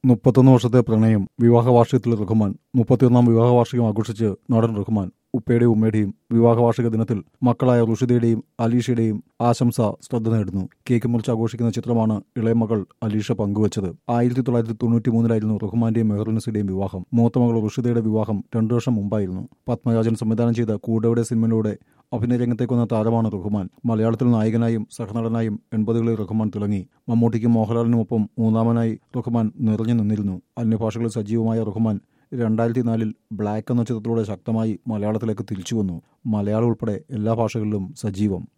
മുപ്പത്തൊന്ന് വർഷത്തെ പ്രണയം വിവാഹ വാർഷികത്തിൽ റഹ്മാൻ മുപ്പത്തിയൊന്നാം വിവാഹ വാർഷികം ആഘോഷിച്ച് നടൻ റഹ്മാൻ ഉപ്പയുടെയും ഉമ്മയുടെയും വിവാഹ വാർഷിക ദിനത്തിൽ മക്കളായ റുഷിദയുടെയും അലീഷയുടെയും ആശംസ ശ്രദ്ധ നേടുന്നു കേക്ക് മുറിച്ച് ആഘോഷിക്കുന്ന ചിത്രമാണ് ഇളയമകൾ അലീഷ പങ്കുവച്ചത് ആയിരത്തി തൊള്ളായിരത്തി തൊണ്ണൂറ്റി മൂന്നിലായിരുന്നു റഹ്മാന്റെയും മെഹറുനിസയുടെയും വിവാഹം മൂത്ത മകൾ റുഷിദയുടെ വിവാഹം രണ്ടു വർഷം മുമ്പായിരുന്നു പത്മരാജൻ സംവിധാനം ചെയ്ത കൂടവിടെ സിനിമയിലൂടെ അഭിനയ രംഗത്തേക്ക് വന്ന താരമാണ് റഹ്മാൻ മലയാളത്തിൽ നായകനായും സഹനടനായും എൺപതുകളിൽ റഹ്മാൻ തിളങ്ങി മമ്മൂട്ടിക്കും മോഹൻലാലിനുമൊപ്പം മൂന്നാമനായി റഹ്മാൻ നിറഞ്ഞു നിന്നിരുന്നു അന്യഭാഷകളിൽ സജീവമായ റഹ്മാൻ രണ്ടായിരത്തി നാലിൽ ബ്ലാക്ക് എന്ന ചിത്രത്തിലൂടെ ശക്തമായി മലയാളത്തിലേക്ക് തിരിച്ചു വന്നു മലയാളം ഉൾപ്പെടെ എല്ലാ ഭാഷകളിലും സജീവം